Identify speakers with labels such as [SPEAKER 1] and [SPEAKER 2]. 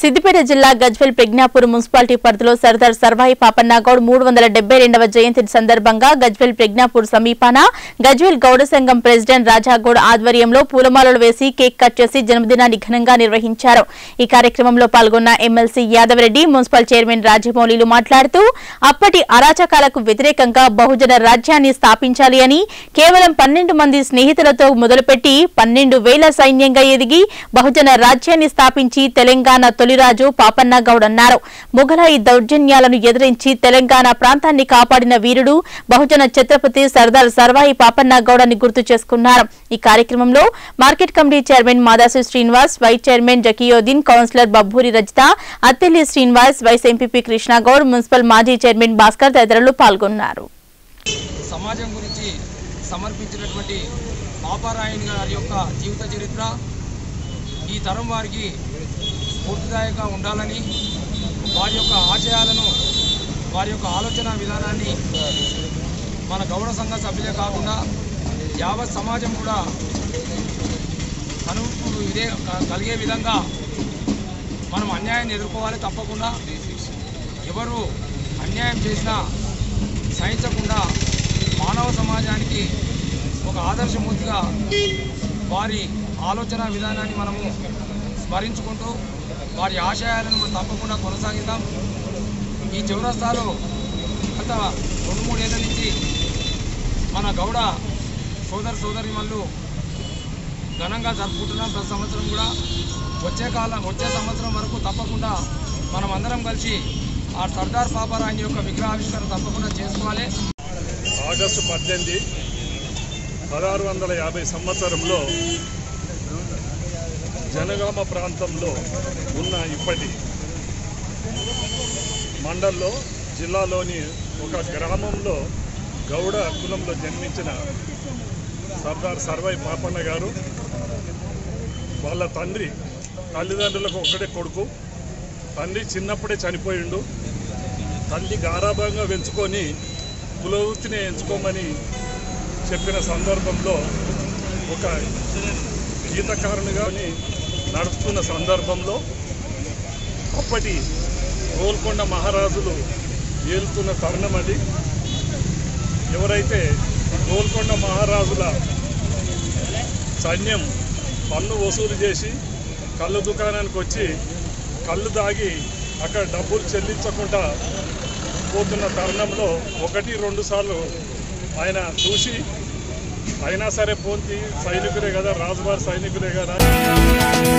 [SPEAKER 1] సిద్దిపేట జిల్లా గజ్వెల్ ప్రజ్ఞాపూర్ మున్సిపాలిటీ పరిధిలో సర్దార్ సర్వాయి పాపన్నగౌడ్ మూడు వందల డెబ్బై రెండవ జయంతి సందర్భంగా గజ్వెల్ ప్రజ్ఞాపూర్ సమీపాన గజ్వెల్ గౌడ సంఘం ప్రెసిడెంట్ రాజాగౌడ్ ఆధ్వర్యంలో పూలమాలలు వేసి కేక్ కట్ చేసి జన్మదినాన్ని ఘనంగా నిర్వహించారు ఈ కార్యక్రమంలో పాల్గొన్న ఎమ్మెల్సీ యాదవరెడ్డి మున్సిపల్ చైర్మన్ రాజమౌళిలు మాట్లాడుతూ అప్పటి అరాచకాలకు వ్యతిరేకంగా బహుజన రాజ్యాన్ని స్థాపించాలి అని కేవలం పన్నెండు మంది స్నేహితులతో మొదలుపెట్టి పన్నెండు వేల సైన్యంగా ఎదిగి బహుజన రాజ్యాన్ని స్థాపించి తెలంగాణ తొలిరాజు పాపన్న గౌడ్ అన్నారు మొఘలాయి దౌర్జన్యాలను ఎదిరించి తెలంగాణ ప్రాంతాన్ని కాపాడిన వీరుడు బహుజన ఛత్రపతి సర్దార్ సర్వాయి పాపన్న గౌడ్ అని గుర్తు చేసుకున్నారు ఈ కార్యక్రమంలో market committee chairman Madasu Srinivas vice chairman Zakiuddin councillor Babburi Rajitha Attelli Srinivas vice MPP Krishnagoud municipal మాజీ చైర్మన్ భాస్కర్ తదితరులు పాల్గొన్నారు
[SPEAKER 2] సమాజం గురించి సమర్పించినటువంటి పాపారాయణ గారి యొక్క జీవిత చరిత్ర ఈ తరం వారికి స్ఫూర్తిదాయకంగా ఉండాలని వారి యొక్క ఆశయాలను వారి యొక్క ఆలోచన విధానాన్ని మన గౌడ సంఘ సభ్యులే కాకుండా యావత్ సమాజం కూడా అనుకు ఇదే క- కలిగే విధంగా మనం అన్యాయాన్ని ఎదుర్కోవాలి తప్పకుండా ఎవరు అన్యాయం చేసినా సహించకుండా మానవ సమాజానికి ఒక ఆదర్శమూర్తిగా వారి ఆలోచన విధానాన్ని మనము స్మరించుకుంటూ వారి ఆశయాలను మనం తప్పకుండా కొనసాగిద్దాం ఈ చౌరస్తాలో గత రెండు మూడేళ్ల నుంచి మన గౌడ సోదర సోదరిమల్లు ఘనంగా జరుపుకుంటున్నాం ప్రతి సంవత్సరం కూడా వచ్చే కాలం వచ్చే సంవత్సరం వరకు తప్పకుండా మనం అందరం కలిసి ఆ సర్దార్ పాపారాయణ యొక్క విగ్రహావిష్కరణ తప్పకుండా చేసుకోవాలి
[SPEAKER 3] ఆగస్టు పద్దెనిమిది పదహారు వందల యాభై సంవత్సరంలో జనగామ ప్రాంతంలో ఉన్న ఇప్పటి మండల్లో జిల్లాలోని ఒక గ్రామంలో గౌడ కులంలో జన్మించిన సర్దార్ సర్వై పాపన్న గారు వాళ్ళ తండ్రి తల్లిదండ్రులకు ఒక్కడే కొడుకు తండ్రి చిన్నప్పుడే చనిపోయిండు తల్లి గారాభంగా పెంచుకొని కులవృత్తిని ఎంచుకోమని చెప్పిన సందర్భంలో ఒక గీతకారునిగా నడుస్తున్న సందర్భంలో అప్పటి గోల్కొండ మహారాజులు ఏలుతున్న తరుణం అది ఎవరైతే గోల్కొండ మహారాజుల సైన్యం పన్ను వసూలు చేసి కళ్ళు దుకాణానికి వచ్చి కళ్ళు దాగి అక్కడ డబ్బులు చెల్లించకుండా పోతున్న తరుణంలో ఒకటి రెండు సార్లు ఆయన చూసి అయినా సరే పోంతి సైనికులే కదా రాజువారి సైనికులే కదా